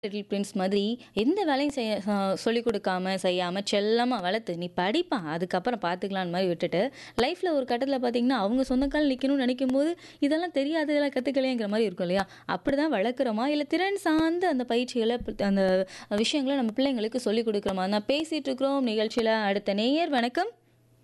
Little Prince மாதிரி எந்த வேலையும் செய்ய அ சொல்லிக் கொடுக்காம, செய்யாம செல்லமா வளர்த்து, "நீ படிப்பா, அதுக்கப்புறம் பார்த்துக்கலாம்ன்னு" மாரி விட்டுட்டு, லைஃப்ல ஒரு கட்டத்தில பார்த்தீங்கன்னா, அவங்க சொந்த கால்ல நிக்கணும்னு நினைக்கும்போது, இதெல்லாம் தெரியாது, இதெல்லாம் கத்துக்கலையேங்கிற மாரி இருக்கும் இல்லையா? அப்படிதான் வளர்க்குறோமா? இல்ல திறன் சார்ந்த அந்த பயிற்சிகள அந்த விஷயங்கள நம்ம பிள்ளைங்களுக்கு சொல்லிக் கொடுக்குறோமா? நான் பேசிட்டு இருக்கிறோம் நிகழ்ச்சியில. அடுத்த நேயர் வணக்கம்.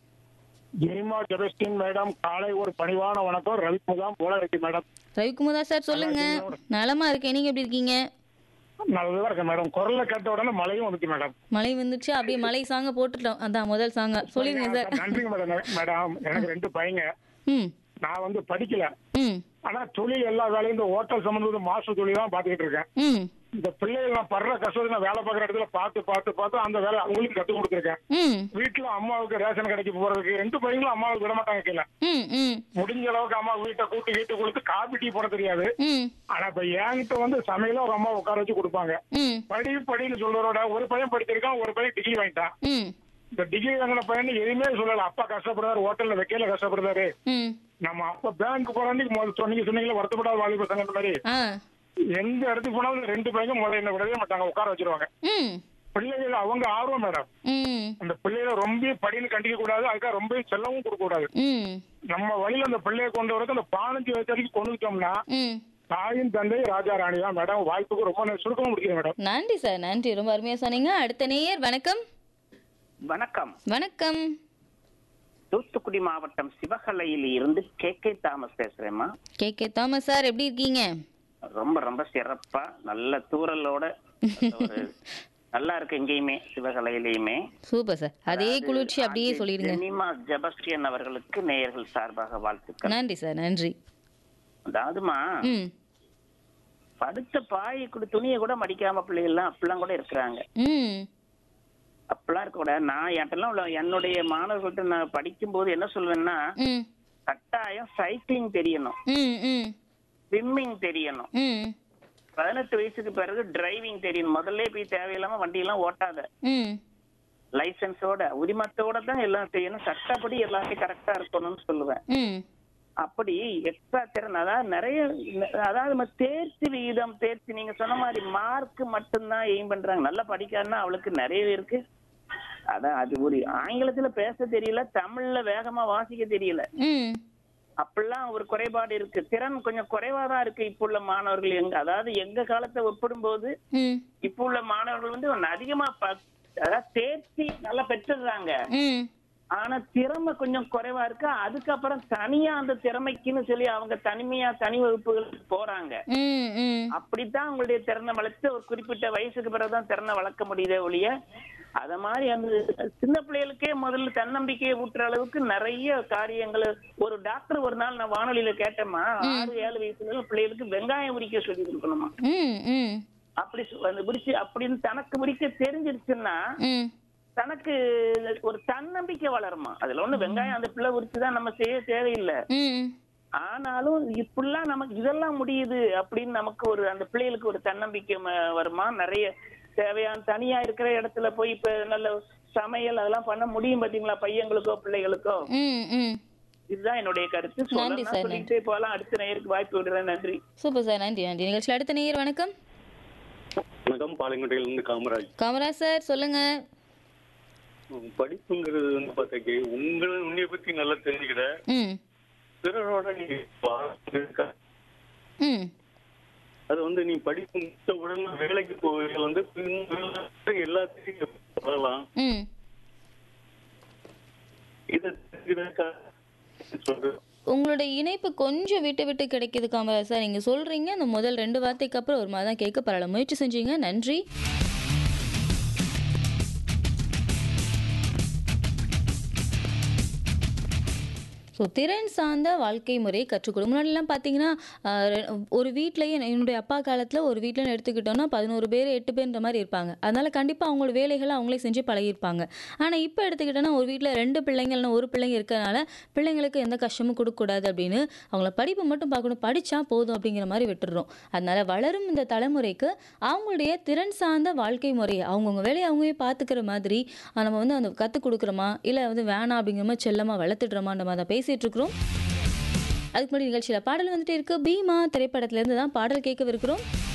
ஜெனிமா ஜெபஸ்டின் மேடம் காலை ஒரு பணிவான வணக்கம் ரவிமுகாம் போல இருக்கு மேடம் ரவிக்குமார் சார் சொல்லுங்க. நலமா இருக்கேன். நீங்க எப்படி இருக்கீங்க? நல்லா இருக்கேன் மேடம் குரல்ல கேட்ட உடனே மழையும் வந்துச்சு மேடம் மழை வந்துச்சு. அப்படியே மழை சாங்க போட்டுட்டோம். அதான் முதல் சாங்க. சொல்லிருங்க சார். நன்றிங்க மேடம் மேடம் எனக்கு ரெண்டு பையங்க ம். நான் வந்து படிக்கல ம். ஆனா தொழில் எல்லா வேலையும் இந்த ஹோட்டல் சம்பந்தப்பட்ட மாச தொழில் தான் பாத்துக்கிட்டு இருக்கேன் ம். இந்த பிள்ளைகள் நான் படுற கஷ்டத்தை நான் வேலை பார்க்குற இடத்துல பார்த்து பார்த்து பார்த்து அந்த வேலை அவங்களுக்கு கற்றுக் கொடுத்துருக்கேன் ம். வீட்டுல அம்மாவுக்கு ரேஷன் கடைக்கு போறதுக்கு ரெண்டு பையங்களும் அம்மாவுக்கு விட மாட்டாங்க கீழே ம். ம். முடிஞ்ச அளவுக்கு அம்மா வீட்டை கூட்டு வீட்டு கொடுத்து காபி டீ போட தெரியாது ம். ஆனா இப்ப என்கிட்ட வந்து சமையல ஒரு அம்மா உட்கார வச்சு கொடுப்பாங்க ம். படி படின்னு சொல்றதோட ஒரு பையன் படிச்சிருக்கான் ஒரு பையன் டிகிரி வாங்கிட்டான் ம். இந்த டிகிரி வாங்கின பையன் எதுவுமே சொல்லல அப்பா கஷ்டப்படுறாரு ஹோட்டல்ல வைக்கல கஷ்டப்படுறாரு ம். நம்ம அப்பா பேங்க் போறாண்டி முதல்ல சொன்னீங்க சொன்னீங்களா வருத்தப்படாத வாலிப சங்கம் மாதிரி ஆ. எந்த இடத்துக்கு போனாலும் இந்த ரெண்டு பையங்க முதல்ல என்ன விடவே மாட்டாங்க உட்கார வச்சிருவாங்க ம். பிள்ளைகள் அவங்க ஆர்வம் மேடம் ம். அந்த பிள்ளைகளை ரொம்ப படின்னு கண்டிக்க கூடாது அதுக்காக ரொம்ப செல்லவும் கொடுக்க கூடாது ம். நம்ம வழியில அந்த பிள்ளைய கொண்டு வரது அந்த பதினஞ்சு வயசு வரைக்கும் கொண்டு விட்டோம்னா ம். தாயின் தந்தை ராஜா ராணி தான் மேடம் வாய்ப்புக்கு ரொம்ப நன்றி. சுருக்கமா முடிக்கிறேன் மேடம் நன்றி சார். நன்றி. ரொம்ப அருமையா சொன்னீங்க. அடுத்த நேயர் வணக்கம். வணக்கம் வணக்கம். தூத்துக்குடி மாவட்டம் சிவகலையில் இருந்து கே கே தாமஸ் பேசுறேம்மா கே கே தாமஸ் சார் எப்படி இருக்கீங்க? ரொம்ப ரொம்ப சிறப்பா நல்ல தூரலோட நல்ல ஒரு நல்லா இருக்கு எங்கேயுமே சிவகலையிலயுமே சூப்பர் சார். அதே குளிர்ச்சி அப்படியே சொல்லிடுங்க. ஜெனிமா ஜெபஸ்டியன் அவர்களுக்கு நேயர்கள் சார்பாக வாழ்த்துக்கள் நன்றி சார். நன்றி. அதாவதுமா ம். படுத்த பாயை கூட துணியை கூட மடிக்காம பிள்ளைகள்லாம் அப்படிலாம் கூட இருக்கிறாங்க ம். அப்படிலாம் இருக்க கூட நான் என்கிட்டலாம் உள்ள என்னுடைய மாணவர்கள்ட்ட நான் படிக்கும்போது என்ன சொல்வேன்னா ம். கட்டாயம் சைக்கிளிங் தெரியணும் ம். ம். ஸ்விம்மிங் தெரியணும் ம். பதினெட்டு வயசுக்கு பிறகு டிரைவிங் தெரியும் முதல்ல போய் தேவையில்லாம வண்டி எல்லாம் ஓட்டாத ம். லைசென்ஸோட உரிமத்தோட தான் எல்லாம் செய்யணும் சட்டப்படி எல்லாத்தையும் கரெக்டா இருக்கணும்னு சொல்லுவேன் ம். அப்படி எக்ஸ்ட்ரா திறன் அதாவது நிறைய அதாவது நம்ம தேர்ச்சி விகிதம் தேர்ச்சி நீங்க சொன்ன மாதிரி மார்க் மட்டும்தான் எய்ம் பண்றாங்க நல்லா படிக்காதுன்னா அவளுக்கு நிறைய இருக்கு அதான் அது ஒரு ஆங்கிலத்துல பேச தெரியல தமிழ்ல வேகமா வாசிக்க தெரியல ம். அப்படிலாம் ஒரு குறைபாடு இருக்கு திறன் கொஞ்சம் குறைவா தான் இருக்கு இப்போ உள்ள மாணவர்கள் எங்க அதாவது எங்க காலத்தை ஒப்பிடும்போது ம். இப்போ உள்ள மாணவர்கள் வந்து ஒண்ணு அதிகமா ப- அதாவது தேர்ச்சி நல்லா பெற்றுடுறாங்க ம். ஆனா திறமை கொஞ்சம் குறைவா இருக்கு அதுக்கப்புறம் தனியா அந்த திறமைக்குன்னு சொல்லி அவங்க தனிமையா தனி வகுப்புகளுக்கு போறாங்க ம். ம். அப்படித்தான் அவங்களுடைய திறனை வளர்த்து ஒரு குறிப்பிட்ட வயசுக்கு பிறகுதான் திறனை வளர்க்க முடியுதே ஒழிய அத மாதிரி அந்த சின்ன பிள்ளைகளுக்கே முதல்ல தன்னம்பிக்கையை ஊட்டுற அளவுக்கு நிறைய காரியங்கள் ஒரு டாக்டர் ஒரு நாள் நான் வானொலியில கேட்டேம்மா ஆறு ஏழு வயசுல பிள்ளைகளுக்கு வெங்காயம் உரிக்க சொல்லி கொடுக்கணுமா ம். ம். அப்படி சொ- அந்த உரிச்சு அப்படின்னு தனக்கு உரிக்க தெரிஞ்சிருச்சுன்னா ம். தனக்கு ஒரு தன்னம்பிக்கை வளருமா அதுல ஒண்ணு வெங்காயம் அந்த பிள்ளை உரிச்சுதான் நம்ம செய்ய தேவையில்லை ம். ஆனாலும் இப்படிலாம் நமக்கு இதெல்லாம் முடியுது அப்படின்னு நமக்கு ஒரு அந்த பிள்ளைகளுக்கு ஒரு தன்னம்பிக்கை ம- வருமா நிறைய தேவையான தனியா இருக்கிற இடத்துல போய் இப்ப நல்ல சமையல் அதெல்லாம் பண்ண முடியும் பாத்தீங்களா பையங்களுக்கோ பிள்ளைகளுக்கோ ம். ம். இதுதான் என்னுடைய கருத்து நன்றி சொல்லலாம் சார், சொல்லிட்டே போகலாம் அடுத்த நேயருக்கு வாய்ப்பு விடுறேன் நன்றி சூப்பர் சார். நன்றி. நன்றி. நிகழ்ச்சியில் அடுத்த நேயர் வணக்கம். வணக்கம் பாலங்குட்டையிலிருந்து காமராஜ் காமராஜ் சார் சொல்லுங்க. உம், படிப்புங்கிறது வந்து பார்த்தாக்கி உங்களை உன்னைய பத்தி நல்லா தெரிஞ்சுக்கிட ம். பிறரோட நீ வாழ்ந்துருக்க. ம். அது வந்து நீ படிப்பு முடிச்ச உடனே வேலைக்கு போகையில வந்து பின் எல்லாத்தையும் சொல்லலாம் ம். இதை தெரிஞ்சுக்கிட சொல்றேன் உங்களுடைய இணைப்பு கொஞ்சம் விட்டு விட்டு கிடைக்குது காமராஜ் சார். நீங்க சொல்றீங்க அந்த முதல் ரெண்டு வார்த்தைக்கு அப்புறம் ஒரு மாதிரி தான் கேட்க பரவாயில்ல. முயற்சி செஞ்சீங்க. நன்றி. ஸோ திறன் சார்ந்த வாழ்க்கை முறையை கற்றுக் கொடு முன்னாடிலாம் பார்த்தீங்கன்னா ஆஹ் ரெ- ஒரு வீட்லயே என்னுடைய அப்பா காலத்தில் ஒரு வீட்டில் எடுத்துக்கிட்டோம்னா பதினோரு பேர் எட்டு பேர்ன்ற மாதிரி இருப்பாங்க அதனால கண்டிப்பாக அவங்களோட வேலைகளை அவங்களே செஞ்சு பழகியிருப்பாங்க ஆனால் இப்போ எடுத்துக்கிட்டோன்னா ஒரு வீட்டில் ரெண்டு பிள்ளைங்கள்னா ஒரு பிள்ளைங்க இருக்கிறதுனால பிள்ளைங்களுக்கு எந்த கஷ்டமும் கொடுக்கக்கூடாது அப்படின்னு அவங்கள படிப்பு மட்டும் பார்க்கணும் படித்தா போதும் அப்படிங்கிற மாதிரி விட்டுடுறோம் அதனால வளரும் இந்த தலைமுறைக்கு அவங்களுடைய திறன் சார்ந்த வாழ்க்கை முறையை அவங்கவுங்க வேலையை அவங்களே பார்த்துக்கிற மாதிரி ஆஹ் நம்ம வந்து அந்த கற்றுக் கொடுக்குறோமா இல்லை வந்து வேணாம் அப்படிங்கிற மாதிரி செல்லமாக வளர்த்துடுறோமான்ற மாதிரி தான் பேசிகிட்டு இருக்கிறோம் அதுக்கு முன்னாடி நிகழ்ச்சியில் பாடல் வந்துட்டே இருக்கு பீமா திரைப்படத்திலேருந்து தான் பாடல் கேட்கவிருக்கிறோம்